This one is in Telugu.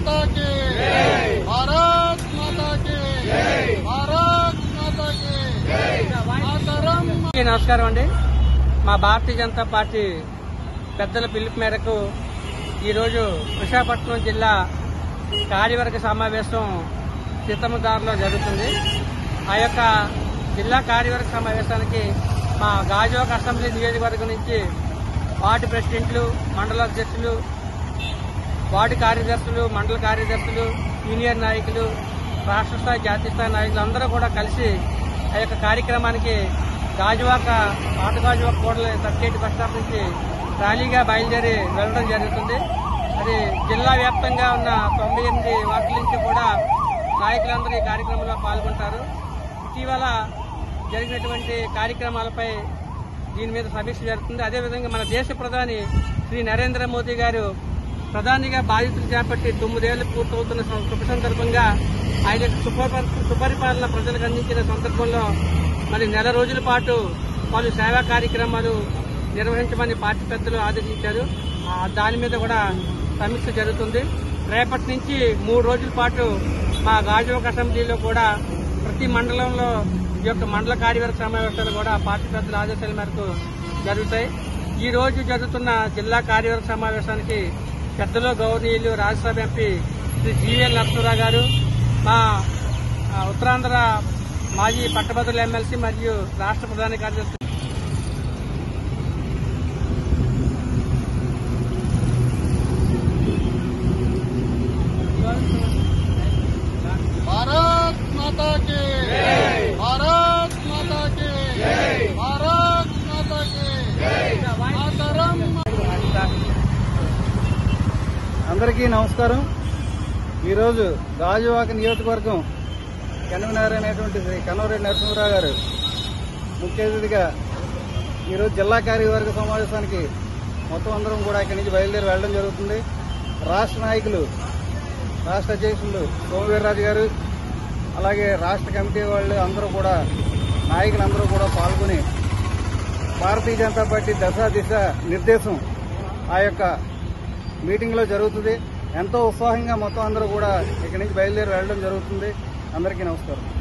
माता की भारत माता की भारत माता की मातरम అందరికీ నమస్కారం అండి మా భారతీయ జనతా పార్టీ పెద్దల పిలుపు మేరకు ఈరోజు విశాఖపట్నం జిల్లా కార్యవర్గ సమావేశం సీతమ్మదారిలో జరుగుతుంది ఆ యొక్క జిల్లా కార్యవర్గ సమావేశానికి మా గాజువాక అసెంబ్లీ నియోజకవర్గం నుంచి వార్డు ప్రెసిడెంట్లు మండల అధ్యక్షులు వార్డు కార్యదర్శులు మండల కార్యదర్శులు సీనియర్ నాయకులు రాష్ట్ర స్థాయి జాతీయ స్థాయి నాయకులు అందరూ కూడా కలిసి ఆ యొక్క కార్యక్రమానికి గాజువాక పాత గాజువాక కూడలి థర్టీ ఎయిట్ బస్ స్టాప్ నుంచి ర్యాలీగా బయలుదేరి వెళ్ళడం జరుగుతుంది అది జిల్లా వ్యాప్తంగా ఉన్న తొంభై ఎనిమిది వార్డుల నుంచి కూడా నాయకులందరూ ఈ కార్యక్రమంలో పాల్గొంటారు ఇటీవల జరిగినటువంటి కార్యక్రమాలపై దీని మీద సమీక్ష జరుగుతుంది అదేవిధంగా మన దేశ ప్రధాని శ్రీ నరేంద్ర మోదీ గారు ప్రధానిగా బాధ్యతలు చేపట్టి తొమ్మిదేళ్లు పూర్తవుతున్న సం- శుభ సందర్భంగా ఆయన యొక్క సుపరి- సుపరిపాలన ప్రజలకు అందించిన సందర్భంలో మరి నెల రోజుల పాటు పలు సేవా కార్యక్రమాలు నిర్వహించమని పార్టీ పెద్దలు ఆదేశించారు ఆ దాని మీద కూడా సమీక్ష జరుగుతుంది రేపటి నుంచి మూడు రోజుల పాటు మా గాజువాక అసెంబ్లీలో కూడా ప్రతి మండలంలో ఈ యొక్క మండల కార్యవర్గ సమావేశాలు కూడా పార్టీ పెద్దల ఆదేశాల మేరకు జరుగుతాయి ఈ రోజు జరుగుతున్న జిల్లా కార్యవర్గ సమావేశానికి పెద్దలు గౌరవనీయులు రాజ్యసభ ఎంపీ శ్రీ జీవీఎల్ నరసింహరావు గారు మా ఆ, ఉత్తరాంధ్ర మాజీ పట్టభద్రుల ఎమ్మెల్సీ మరియు రాష్ట్ర ప్రధాన కార్యదర్శి भारत माता की भारत माता की भारत माता की मातरम అందరికీ నమస్కారం ఈరోజు గాజువాక నియోజకవర్గం కన్వీనర్ అయినటువంటి శ్రీ కన్నవరెడ్డి నరసింహరావు గారు ముఖ్య అతిథిగా ఈరోజు జిల్లా కార్యవర్గ సమావేశానికి మొత్తం అందరం కూడా ఇక్కడి నుంచి బయలుదేరి వెళ్ళడం జరుగుతుంది రాష్ట్ర నాయకులు రాష్ట్ర అధ్యక్షులు సోమవీర్రాజు గారు అలాగే రాష్ట్ర కమిటీ వాళ్ళు అందరూ కూడా నాయకులందరూ కూడా పాల్గొని భారతీయ జనతా పార్టీ దశ దిశ నిర్దేశం ఆ యొక్క మీటింగ్ లో జరుగుతుంది ఎంతో ఉత్సాహంగా మొత్తం అందరూ కూడా ఇక్కడి నుంచి బయలుదేరి వెళ్ళడం జరుగుతుంది అందరికీ నమస్కారం